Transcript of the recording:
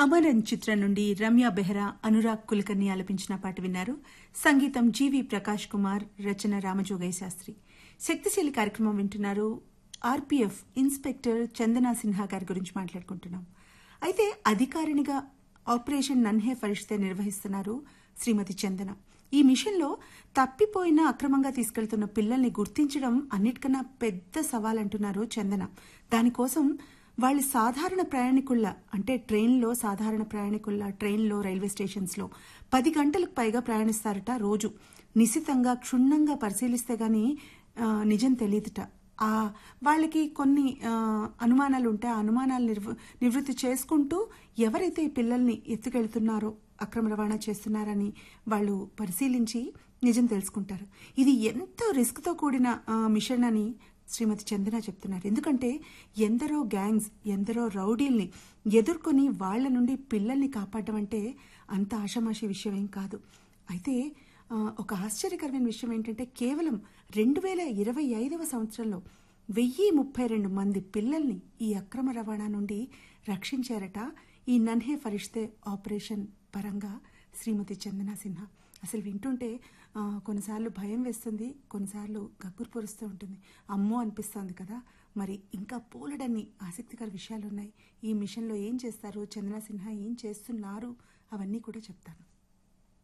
అమరన్ చిత్రం నుండి రమ్య బెహ్రా అనురాగ్ కులకర్ణి ఆలపించిన పాట విన్నారు సంగీతం జీవి ప్రకాష్ కుమార్ రచన రామజోగయ్య శాస్త్రి శక్తిశీలి కార్యక్రమం వింటున్నారు ఆర్పీఎఫ్ ఇన్స్పెక్టర్ చందనా సిన్హా గారి గురించి మాట్లాడుకుంటున్నాం అయితే అధికారినిగా ఆపరేషన్ నన్హే ఫరిష్తే నిర్వహిస్తున్నారు శ్రీమతి చందన ఈ మిషన్లో తప్పిపోయిన అక్రమంగా తీసుకెళ్తున్న పిల్లల్ని గుర్తించడం అన్నిటికన్నా పెద్ద సవాల్ అంటున్నారు చందన దానికోసం వాళ్ళు సాధారణ ప్రయాణికుల్లా అంటే ట్రైన్లో సాధారణ ప్రయాణికుల్లా ట్రైన్లో రైల్వే స్టేషన్స్లో పది గంటలకు పైగా ప్రయాణిస్తారట రోజు నిశితంగా క్షుణ్ణంగా పరిశీలిస్తే గాని ఆ, నిజం తెలియదుట ఆ వాళ్ళకి కొన్ని ఆ, అనుమానాలు ఉంటాయి ఆ అనుమానాలు నిర్వ నివృత్తి చేసుకుంటూ ఎవరైతే ఈ పిల్లల్ని ఎత్తుకెళ్తున్నారో అక్రమ రవాణా చేస్తున్నారని వాళ్ళు పరిశీలించి నిజం తెలుసుకుంటారు ఇది ఎంతో రిస్క్తో కూడిన ఆ, మిషన్ అని శ్రీమతి చందన చెప్తున్నారు ఎందుకంటే ఎందరో గ్యాంగ్స్ ఎందరో రౌడీల్ని ఎదుర్కొని వాళ్ళ నుండి పిల్లల్ని కాపాడడం అంటే అంత ఆషమాషి విషయం ఏం కాదు అయితే ఆ, ఒక ఆశ్చర్యకరమైన విషయం ఏంటంటే కేవలం రెండు వేల ఇరవై ఐదవ సంవత్సరంలో వెయ్యి ముప్పై రెండు మంది పిల్లల్ని ఈ అక్రమ రవాణా నుండి రక్షించారట ఈ నన్హే ఫరిష్తే ఆపరేషన్ పరంగా శ్రీమతి చందన సిన్హా అసలు వింటుంటే ఆ, కొన్నిసార్లు భయం వేస్తుంది కొన్నిసార్లు గగ్గురు పొరుస్తూ ఉంటుంది అమ్మో అనిపిస్తుంది కదా మరి ఇంకా పోలడన్ని ఆసక్తికర విషయాలు ఉన్నాయి ఈ మిషన్లో ఏం చేస్తారు చందన సిన్హా ఏం చేస్తున్నారు అవన్నీ కూడా చెప్తాను